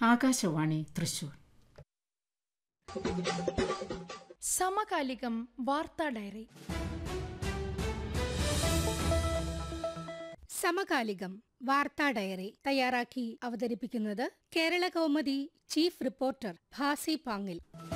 ആകാശവാണി തൃശൂർ സമകാലികം വാർത്താ ഡയറി സമകാലികം വാർത്താ ഡയറി തയ്യാറാക്കി അവതരിപ്പിക്കുന്നത് കേരള കൗമുദി ചീഫ് റിപ്പോർട്ടർ ഭാസി പാങ്ങിൽ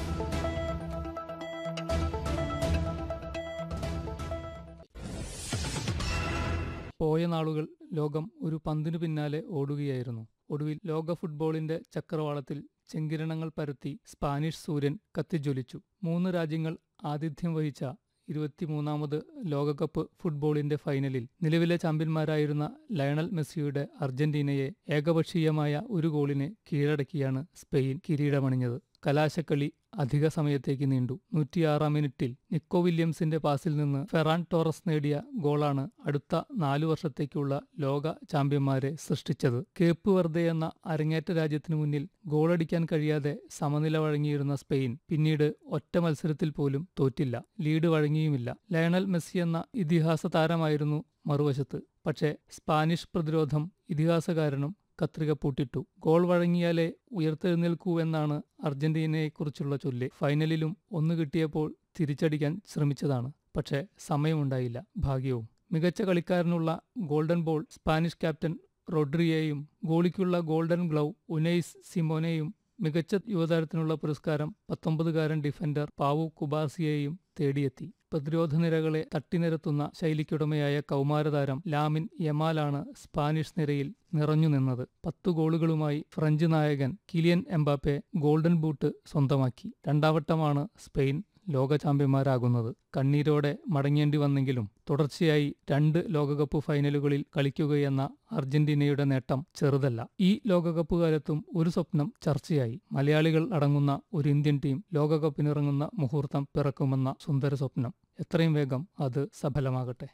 പോയ നാളുകൾ ലോകം ഒരു പന്തിനു പിന്നാലെ ഓടുകയായിരുന്നു ഒടുവിൽ ലോക ഫുട്ബോളിന്റെ ചക്രവാളത്തിൽ ചെങ്കിരണങ്ങൾ പരത്തി സ്പാനിഷ് സൂര്യൻ കത്തിജ്വലിച്ചു മൂന്ന് രാജ്യങ്ങൾ ആതിഥ്യം വഹിച്ച ഇരുപത്തിമൂന്നാമത് ലോകകപ്പ് ഫുട്ബോളിന്റെ ഫൈനലിൽ നിലവിലെ ചാമ്പ്യന്മാരായിരുന്ന ലയണൽ മെസ്സിയുടെ അർജന്റീനയെ ഏകപക്ഷീയമായ ഒരു ഗോളിന് കീഴടക്കിയാണ് സ്പെയിൻ കിരീടമണിഞ്ഞത് കലാശക്കളി അധിക സമയത്തേക്ക് നീണ്ടു നൂറ്റിയാറാം മിനിറ്റിൽ നിക്കോ വില്യംസിന്റെ പാസിൽ നിന്ന് ഫെറാൻ ടോറസ് നേടിയ ഗോളാണ് അടുത്ത നാലു വർഷത്തേക്കുള്ള ലോക ചാമ്പ്യന്മാരെ സൃഷ്ടിച്ചത് കേപ്പ് വെർദെ എന്ന അരങ്ങേറ്റ രാജ്യത്തിനു മുന്നിൽ ഗോളടിക്കാൻ കഴിയാതെ സമനില വഴങ്ങിയിരുന്ന സ്പെയിൻ പിന്നീട് ഒറ്റ മത്സരത്തിൽ പോലും തോറ്റില്ല ലീഡ് വഴങ്ങിയുമില്ല ലയണൽ മെസ്സി എന്ന ഇതിഹാസ താരമായിരുന്നു മറുവശത്ത് പക്ഷേ സ്പാനിഷ് പ്രതിരോധം ഇതിഹാസകാരനും കത്രിക പൂട്ടിട്ടു ഗോൾ വഴങ്ങിയാലേ ഉയർത്തെഴുന്നേൽക്കൂ എന്നാണ് അർജന്റീനയെക്കുറിച്ചുള്ള ചൊല്ല് ഫൈനലിലും ഒന്ന് കിട്ടിയപ്പോൾ തിരിച്ചടിക്കാൻ ശ്രമിച്ചതാണ് പക്ഷേ സമയമുണ്ടായില്ല ഭാഗ്യവും മികച്ച കളിക്കാരനുള്ള ഗോൾഡൻ ബോൾ സ്പാനിഷ് ക്യാപ്റ്റൻ റോഡ്രിയെയും ഗോളിക്കുള്ള ഗോൾഡൻ ഗ്ലൗ ഉനൈസ് സിമോനെയും മികച്ച യുവതാരത്തിനുള്ള പുരസ്കാരം പത്തൊമ്പതുകാരൻ ഡിഫൻഡർ പാവു കുബാസിയെയും തേടിയെത്തി പ്രതിരോധ നിരകളെ തട്ടിനിരത്തുന്ന ശൈലിക്കുടമയായ കൗമാരതാരം ലാമിൻ യമാലാണ് സ്പാനിഷ് നിരയിൽ നിറഞ്ഞു നിന്നത് പത്തു ഗോളുകളുമായി ഫ്രഞ്ച് നായകൻ കിലിയൻ എംബാപ്പെ ഗോൾഡൻ ബൂട്ട് സ്വന്തമാക്കി രണ്ടാവട്ടമാണ് സ്പെയിൻ ലോക ചാമ്പ്യന്മാരാകുന്നത് കണ്ണീരോടെ മടങ്ങേണ്ടി വന്നെങ്കിലും തുടർച്ചയായി രണ്ട് ലോകകപ്പ് ഫൈനലുകളിൽ കളിക്കുകയെന്ന അർജന്റീനയുടെ നേട്ടം ചെറുതല്ല ഈ ലോകകപ്പ് കാലത്തും ഒരു സ്വപ്നം ചർച്ചയായി മലയാളികൾ അടങ്ങുന്ന ഒരു ഇന്ത്യൻ ടീം ലോകകപ്പിനിറങ്ങുന്ന മുഹൂർത്തം പിറക്കുമെന്ന സുന്ദര സ്വപ്നം എത്രയും വേഗം അത് സഫലമാകട്ടെ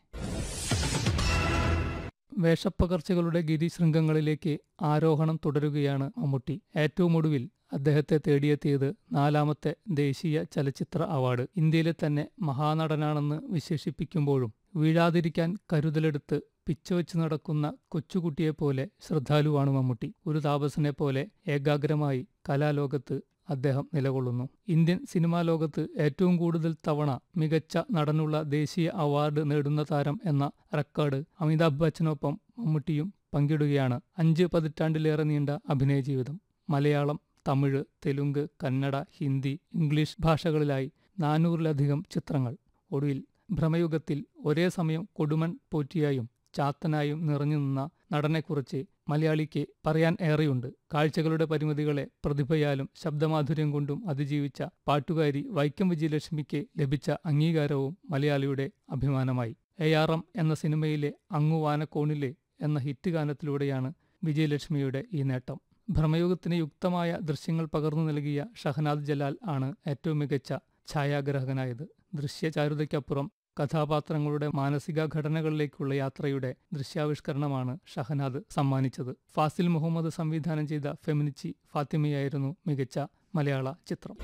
വേഷപ്പകർച്ചകളുടെ ഗിരിശൃംഗങ്ങളിലേക്ക് ആരോഹണം തുടരുകയാണ് മമ്മൂട്ടി ഏറ്റവും ഒടുവിൽ അദ്ദേഹത്തെ തേടിയെത്തിയത് നാലാമത്തെ ദേശീയ ചലച്ചിത്ര അവാർഡ് ഇന്ത്യയിലെ തന്നെ മഹാനടനാണെന്ന് വിശേഷിപ്പിക്കുമ്പോഴും വീഴാതിരിക്കാൻ കരുതലെടുത്ത് പിച്ചവെച്ച് നടക്കുന്ന കൊച്ചുകുട്ടിയെപ്പോലെ ശ്രദ്ധാലുവാണ് മമ്മൂട്ടി ഒരു താപസനെ പോലെ ഏകാഗ്രമായി കലാലോകത്ത് അദ്ദേഹം നിലകൊള്ളുന്നു ഇന്ത്യൻ സിനിമാ ലോകത്ത് ഏറ്റവും കൂടുതൽ തവണ മികച്ച നടനുള്ള ദേശീയ അവാർഡ് നേടുന്ന താരം എന്ന റെക്കോർഡ് അമിതാഭ് ബച്ചനൊപ്പം മമ്മൂട്ടിയും പങ്കിടുകയാണ് അഞ്ച് പതിറ്റാണ്ടിലേറെ നീണ്ട അഭിനയ ജീവിതം മലയാളം തമിഴ് തെലുങ്ക് കന്നഡ ഹിന്ദി ഇംഗ്ലീഷ് ഭാഷകളിലായി നാനൂറിലധികം ചിത്രങ്ങൾ ഒടുവിൽ ഭ്രമയുഗത്തിൽ ഒരേ സമയം കൊടുമൺ പോറ്റിയായും ചാത്തനായും നിറഞ്ഞു നിന്ന നടനെക്കുറിച്ച് മലയാളിക്ക് പറയാൻ ഏറെയുണ്ട് കാഴ്ചകളുടെ പരിമിതികളെ പ്രതിഭയാലും ശബ്ദമാധുര്യം കൊണ്ടും അതിജീവിച്ച പാട്ടുകാരി വൈക്കം വിജയലക്ഷ്മിക്ക് ലഭിച്ച അംഗീകാരവും മലയാളിയുടെ അഭിമാനമായി എ ആർ എം എന്ന സിനിമയിലെ അങ്ങു വാനക്കോണിലെ എന്ന ഹിറ്റ് ഗാനത്തിലൂടെയാണ് വിജയലക്ഷ്മിയുടെ ഈ നേട്ടം ഭ്രമയുഗത്തിന് യുക്തമായ ദൃശ്യങ്ങൾ പകർന്നു നൽകിയ ഷഹനാദ് ജലാൽ ആണ് ഏറ്റവും മികച്ച ഛായാഗ്രാഹകനായത് ദൃശ്യചാരുതയ്ക്കപ്പുറം കഥാപാത്രങ്ങളുടെ മാനസിക ഘടനകളിലേക്കുള്ള യാത്രയുടെ ദൃശ്യാവിഷ്കരണമാണ് ഷഹനാദ് സമ്മാനിച്ചത് ഫാസിൽ മുഹമ്മദ് സംവിധാനം ചെയ്ത ഫെമിനിച്ചി ഫാത്തിമയായിരുന്നു മികച്ച മലയാള ചിത്രം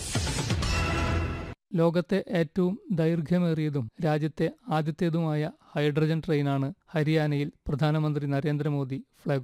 ലോകത്തെ ഏറ്റവും ദൈർഘ്യമേറിയതും രാജ്യത്തെ ആദ്യത്തേതുമായ ഹൈഡ്രജൻ ട്രെയിനാണ് ഹരിയാനയിൽ പ്രധാനമന്ത്രി നരേന്ദ്രമോദി ഫ്ളാഗ്